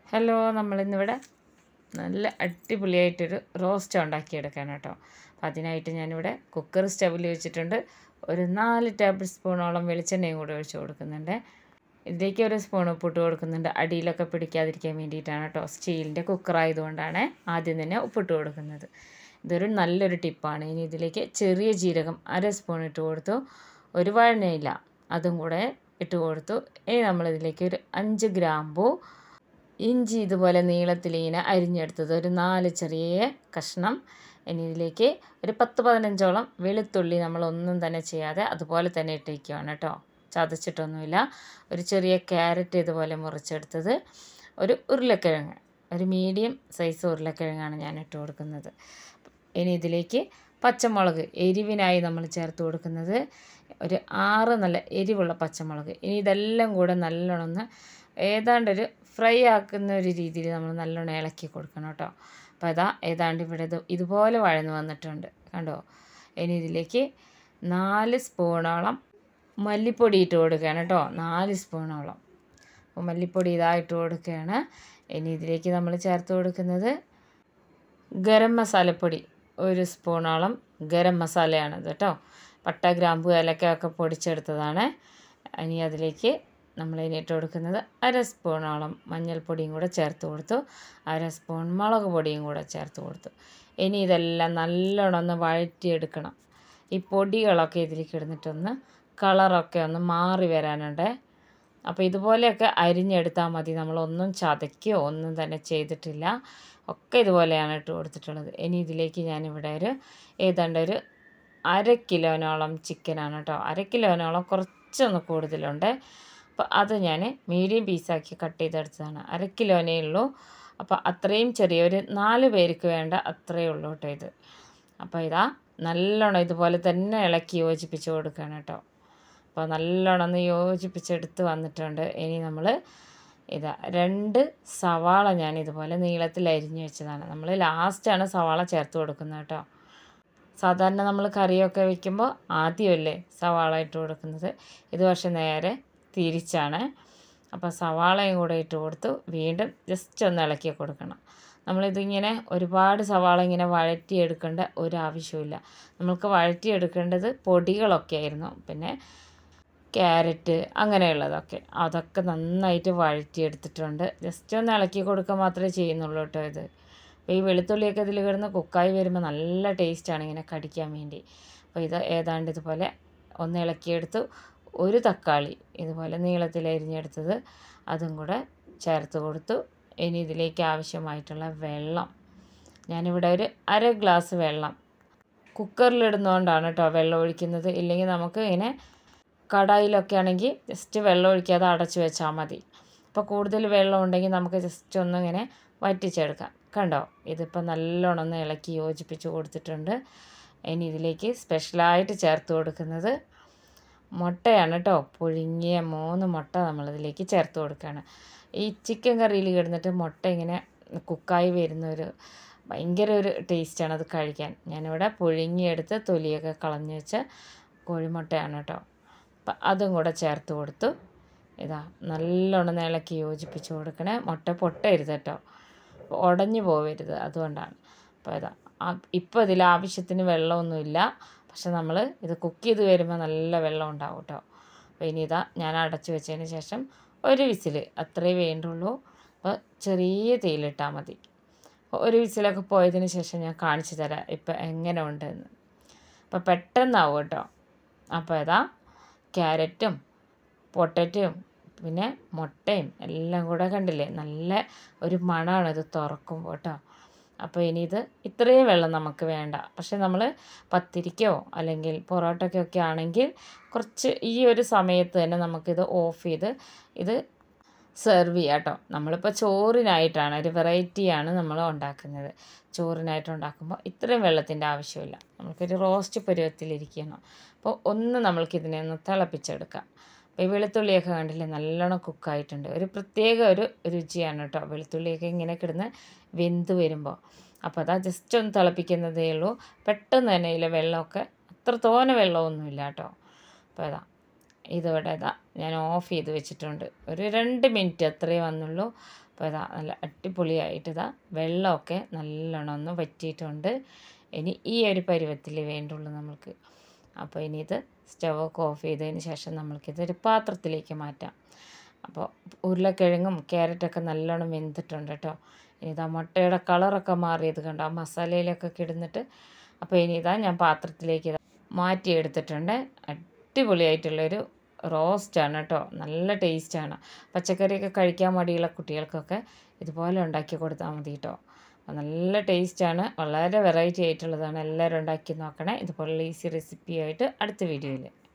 hello നമ്മളിന്നിവിടെ നല്ല അടിപൊളിയായിട്ടൊരു roast ഉണ്ടാക്കിയെടുക്കാൻ കേട്ടോ അപ്പം അതിനായിട്ട് ഞാനിവിടെ കുക്കർ സ്റ്റവിൽ വെച്ചിട്ടുണ്ട് ഒരു നാല് ടേബിൾ സ്പൂണോളം വെളിച്ചെണ്ണയും കൂടെ ഒഴിച്ച് കൊടുക്കുന്നുണ്ട് ഇതിലേക്ക് ഒരു സ്പൂൺ ഉപ്പിട്ട് കൊടുക്കുന്നുണ്ട് അടിയിലൊക്കെ പിടിക്കാതിരിക്കാൻ വേണ്ടിയിട്ടാണ് കേട്ടോ സ്റ്റീലിൻ്റെ കുക്കർ ആയതുകൊണ്ടാണ് ആദ്യം തന്നെ ഉപ്പിട്ട് കൊടുക്കുന്നത് ഇതൊരു നല്ലൊരു ടിപ്പാണ് ഇനി ഇതിലേക്ക് ചെറിയ ജീരകം അര സ്പൂൺ ഇട്ട് കൊടുത്തു ഒരു വഴനയില്ല അതും കൂടെ ഇട്ട് കൊടുത്തു ഇനി നമ്മളിതിലേക്ക് ഒരു അഞ്ച് ഗ്രാമ്പൂ ഇഞ്ചി ഇതുപോലെ നീളത്തിൽ ഇങ്ങനെ അരിഞ്ഞെടുത്തത് ഒരു നാല് ചെറിയ കഷ്ണം ഇനി ഇതിലേക്ക് ഒരു പത്ത് പതിനഞ്ചോളം വെളുത്തുള്ളി നമ്മളൊന്നും തന്നെ ചെയ്യാതെ അതുപോലെ തന്നെ ഇട്ടേക്കുവാണ് കേട്ടോ ചതച്ചിട്ടൊന്നുമില്ല ഒരു ചെറിയ ക്യാരറ്റ് ഇതുപോലെ മുറിച്ചെടുത്തത് ഒരു ഉരുളക്കിഴങ്ങ് ഒരു മീഡിയം സൈസ് ഉരുളക്കിഴങ്ങാണ് ഞാൻ ഇട്ട് കൊടുക്കുന്നത് ഇനി ഇതിലേക്ക് പച്ചമുളക് എരിവിനായി നമ്മൾ ചേർത്ത് കൊടുക്കുന്നത് ഒരു ആറ് നല്ല എരിവുള്ള പച്ചമുളക് ഇനി ഇതെല്ലാം കൂടെ നല്ലോണം ഒന്ന് ഏതാണ്ടൊരു ഫ്രൈ ആക്കുന്ന ഒരു രീതിയിൽ നമ്മൾ നല്ലോണം ഇളക്കി കൊടുക്കണം കേട്ടോ അപ്പോൾ അതാ ഏതാണ്ട് ഇവിടെ ഇത് ഇതുപോലെ വഴന്ന് വന്നിട്ടുണ്ട് കണ്ടോ ഇനി ഇതിലേക്ക് നാല് സ്പൂണോളം മല്ലിപ്പൊടി ഇട്ട് കൊടുക്കുകയാണ് കേട്ടോ നാല് സ്പൂണോളം അപ്പോൾ മല്ലിപ്പൊടി ഇതായിട്ട് കൊടുക്കുകയാണ് ഇനി ഇതിലേക്ക് നമ്മൾ ചേർത്ത് കൊടുക്കുന്നത് ഗരം മസാലപ്പൊടി ഒരു സ്പൂണോളം ഗരം മസാലയാണിത് കേട്ടോ പട്ട ഗ്രാമ്പു ഏലക്കയൊക്കെ പൊടിച്ചെടുത്തതാണ് ഇനി അതിലേക്ക് നമ്മൾ ഇനി ഇട്ട് കൊടുക്കുന്നത് അര സ്പൂണോളം മഞ്ഞൾപ്പൊടിയും കൂടെ ചേർത്ത് കൊടുത്തു അര സ്പൂൺ മുളക് പൊടിയും കൂടെ ചേർത്ത് കൊടുത്തു ഇനി ഇതെല്ലാം നല്ലോണം ഒന്ന് വഴറ്റിയെടുക്കണം ഈ പൊടികളൊക്കെ ഇതിലേക്ക് ഇടുന്നിട്ടൊന്ന് കളറൊക്കെ ഒന്ന് മാറി വരാനുണ്ട് അപ്പോൾ ഇതുപോലെയൊക്കെ അരിഞ്ഞെടുത്താൽ മതി നമ്മളൊന്നും ചതയ്ക്കുകയോ ഒന്നും തന്നെ ചെയ്തിട്ടില്ല ഒക്കെ ഇതുപോലെയാണ് ഇട്ട് കൊടുത്തിട്ടുള്ളത് ഇനി ഇതിലേക്ക് ഞാനിവിടെ ഒരു ഏതാണ്ട് ഒരു അര കിലോനോളം ചിക്കനാണ് കേട്ടോ അര കിലോനോളം കുറച്ചൊന്ന് കൂടുതലുണ്ട് അപ്പോൾ അത് ഞാൻ മീഡിയം പീസാക്കി കട്ട് ചെയ്തെടുത്തതാണ് അര കിലോനേ ഉള്ളൂ അപ്പോൾ അത്രയും ചെറിയൊരു നാല് പേർക്ക് വേണ്ട അത്രയേ ഉള്ളൂ കേട്ടോ ഇത് അപ്പോൾ ഇതാ നല്ലോണം ഇതുപോലെ തന്നെ ഇളക്കി യോജിപ്പിച്ച് കൊടുക്കുകയാണ് കേട്ടോ അപ്പോൾ നല്ലോണം ഒന്ന് യോജിപ്പിച്ചെടുത്ത് വന്നിട്ടുണ്ട് ഇനി നമ്മൾ ഇതാ രണ്ട് സവാള ഞാൻ ഇതുപോലെ നീളത്തിൽ അരിഞ്ഞു വെച്ചതാണ് നമ്മൾ ലാസ്റ്റാണ് സവാള ചേർത്ത് കൊടുക്കുന്നത് കേട്ടോ സാധാരണ നമ്മൾ കറിയൊക്കെ വെക്കുമ്പോൾ ആദ്യമല്ലേ സവാള ഇട്ട് കൊടുക്കുന്നത് ഇത് പക്ഷേ നേരെ തിരിച്ചാണ് അപ്പോൾ സവാളയും കൂടെ ഇട്ട് കൊടുത്തു വീണ്ടും ജസ്റ്റ് ഒന്ന് ഇളക്കി കൊടുക്കണം നമ്മളിതിങ്ങനെ ഒരുപാട് സവാള ഇങ്ങനെ വഴറ്റിയെടുക്കേണ്ട ഒരു ആവശ്യമില്ല നമ്മൾക്ക് വഴറ്റിയെടുക്കേണ്ടത് പൊടികളൊക്കെ ആയിരുന്നു പിന്നെ ക്യാരറ്റ് അങ്ങനെയുള്ളതൊക്കെ അതൊക്കെ നന്നായിട്ട് വഴറ്റിയെടുത്തിട്ടുണ്ട് ജസ്റ്റ് ഒന്ന് ഇളക്കി കൊടുക്കുക മാത്രമേ ചെയ്യുന്നുള്ളൂ കേട്ടോ ഇത് അപ്പോൾ ഈ വെളുത്തുള്ളിയൊക്കെ ഇതിൽ കിടന്ന് കുക്കായി വരുമ്പോൾ നല്ല ടേസ്റ്റാണ് ഇങ്ങനെ കടിക്കാൻ വേണ്ടി അപ്പോൾ ഇത് ഏതാണ്ട് ഇതുപോലെ ഒന്ന് ഇളക്കിയെടുത്തു ഒരു തക്കാളി ഇതുപോലെ നീളത്തിൽ അരിഞ്ഞെടുത്തത് അതും കൂടെ ചേർത്ത് കൊടുത്തു ഇനി ഇതിലേക്ക് ആവശ്യമായിട്ടുള്ള വെള്ളം ഞാനിവിടെ ഒരു അര ഗ്ലാസ് വെള്ളം കുക്കറിലിടുന്നതുകൊണ്ടാണ് കേട്ടോ വെള്ളം ഒഴിക്കുന്നത് ഇല്ലെങ്കിൽ നമുക്ക് ഇങ്ങനെ കടായിലൊക്കെ ആണെങ്കിൽ ജസ്റ്റ് വെള്ളം ഒഴിക്കാതെ അടച്ചു വെച്ചാൽ മതി അപ്പോൾ കൂടുതൽ വെള്ളം ഉണ്ടെങ്കിൽ നമുക്ക് ജസ്റ്റ് ഒന്ന് ഇങ്ങനെ വറ്റിച്ചെടുക്കാം കണ്ടോ ഇതിപ്പോൾ നല്ലോണം ഒന്ന് ഇളക്കി യോജിപ്പിച്ച് കൊടുത്തിട്ടുണ്ട് ഇനി ഇതിലേക്ക് സ്പെഷ്യലായിട്ട് ചേർത്ത് കൊടുക്കുന്നത് മുട്ടയാണ് കേട്ടോ പുഴുങ്ങിയ മൂന്ന് മുട്ട നമ്മളിതിലേക്ക് ചേർത്ത് കൊടുക്കുകയാണ് ഈ ചിക്കൻ കറിയിൽ കിടന്നിട്ട് മുട്ട ഇങ്ങനെ കുക്കായി വരുന്ന ഒരു ഭയങ്കര ഒരു ടേസ്റ്റാണ് അത് കഴിക്കാൻ ഞാനിവിടെ പുഴുങ്ങിയെടുത്ത് തൊലിയൊക്കെ കളഞ്ഞ് വെച്ച കോഴിമുട്ടയാണ് കേട്ടോ അപ്പം അതും കൂടെ ചേർത്ത് കൊടുത്തു ഇതാ നല്ലോണം ഇളക്കി യോജിപ്പിച്ച് കൊടുക്കണേ മുട്ട പൊട്ടരുത് കേട്ടോ ഉടഞ്ഞു പോവരുത് അതുകൊണ്ടാണ് അപ്പോൾ ഇതാ ഇപ്പോൾ ഇതിൽ ആവശ്യത്തിന് വെള്ളമൊന്നുമില്ല പക്ഷെ നമ്മൾ ഇത് കുക്ക് ചെയ്ത് വരുമ്പോൾ നല്ല വെള്ളം ഉണ്ടാവും കേട്ടോ അപ്പോൾ ഇനി ഇതാ ഞാൻ അടച്ചു വെച്ചതിന് ശേഷം ഒരു വിസിൽ അത്രേ വേണ്ടുള്ളൂ അപ്പോൾ ചെറിയ തേയിലിട്ടാൽ മതി ഒരു വിസിലൊക്കെ പോയതിന് ശേഷം ഞാൻ കാണിച്ചു തരാം ഇപ്പം എങ്ങനെ ഉണ്ടെന്ന് അപ്പോൾ പെട്ടെന്നാവും കേട്ടോ അപ്പോൾ ഇതാ ക്യാരറ്റും പൊട്ടറ്റയും പിന്നെ മുട്ടയും എല്ലാം കൂടെ കണ്ടില്ലേ നല്ല ഒരു മണമാണ് ഇത് തുറക്കുമ്പോൾ കേട്ടോ അപ്പോൾ ഇനി ഇത് ഇത്രയും വെള്ളം നമുക്ക് വേണ്ട പക്ഷെ നമ്മൾ പത്തിരിക്കോ അല്ലെങ്കിൽ പൊറോട്ടയ്ക്കൊക്കെ ആണെങ്കിൽ കുറച്ച് ഈ ഒരു സമയത്ത് തന്നെ നമുക്കിത് ഓഫ് ചെയ്ത് ഇത് സെർവ് ചെയ്യാം കേട്ടോ നമ്മളിപ്പോൾ ചോറിനായിട്ടാണ് ഒരു വെറൈറ്റിയാണ് നമ്മൾ ഉണ്ടാക്കുന്നത് ചോറിനായിട്ട് ഉണ്ടാക്കുമ്പോൾ ഇത്രയും വെള്ളത്തിൻ്റെ ആവശ്യമില്ല നമുക്കൊരു റോസ്റ്റ് പരുവത്തിലിരിക്കണം അപ്പോൾ ഒന്ന് നമ്മൾക്കിതിനെ ഒന്ന് തിളപ്പിച്ചെടുക്കാം അപ്പോൾ ഈ വെളുത്തുള്ളിയൊക്കെ കണ്ടില്ലേ നല്ലോണം കുക്കായിട്ടുണ്ട് ഒരു പ്രത്യേക ഒരു രുചിയാണ് കേട്ടോ വെളുത്തുള്ളിയൊക്കെ ഇങ്ങനെ കിടന്ന് വെന്ത് വരുമ്പോൾ അപ്പോൾ അതാ ജസ്റ്റ് ഒന്ന് തിളപ്പിക്കുന്നതേ ഉള്ളൂ പെട്ടെന്ന് തന്നെ ഇതിലെ വെള്ളമൊക്കെ അത്ര തോനെ വെള്ളമൊന്നുമില്ല കേട്ടോ അപ്പോൾ അതാ ഇതിവിടെ ഇതാ ഞാൻ ഓഫ് ചെയ്ത് വെച്ചിട്ടുണ്ട് ഒരു രണ്ട് മിനിറ്റ് അത്രയേ വന്നുള്ളൂ അപ്പോൾ ഇതാ നല്ല അടിപൊളിയായിട്ട് ഇതാ വെള്ളമൊക്കെ നല്ലോണം ഒന്ന് വറ്റിയിട്ടുണ്ട് ഇനി ഈ ഒരു പരുവത്തിൽ വേണ്ടുള്ളൂ നമ്മൾക്ക് അപ്പോൾ ഇനി ഇത് സ്റ്റവൊക്കെ ഓഫ് ചെയ്തതിന് ശേഷം നമ്മൾക്കിതൊരു പാത്രത്തിലേക്ക് മാറ്റാം അപ്പോൾ ഉരുളക്കിഴങ്ങും ക്യാരറ്റൊക്കെ നല്ലോണം വെന്തിട്ടുണ്ട് കേട്ടോ ഇനി ഇതാ മുട്ടയുടെ കളറൊക്കെ മാറിയത് കണ്ടോ ആ മസാലയിലൊക്കെ കിടന്നിട്ട് അപ്പോൾ ഇനി ഇതാ ഞാൻ പാത്രത്തിലേക്ക് ഇതാ മാറ്റിയെടുത്തിട്ടുണ്ട് അടിപൊളിയായിട്ടുള്ളൊരു റോസ്റ്റാണ് കേട്ടോ നല്ല ടേസ്റ്റാണ് പച്ചക്കറിയൊക്കെ കഴിക്കാൻ മടിയുള്ള കുട്ടികൾക്കൊക്കെ ഇതുപോലെ ഉണ്ടാക്കി കൊടുത്താൽ മതി കേട്ടോ അപ്പോൾ നല്ല ടേസ്റ്റാണ് വളരെ വെറൈറ്റി ആയിട്ടുള്ളതാണ് എല്ലാവരും ഉണ്ടാക്കി നോക്കണേ ഇതുപോലുള്ള ഈസി റെസിപ്പിയായിട്ട് അടുത്ത വീഡിയോയിൽ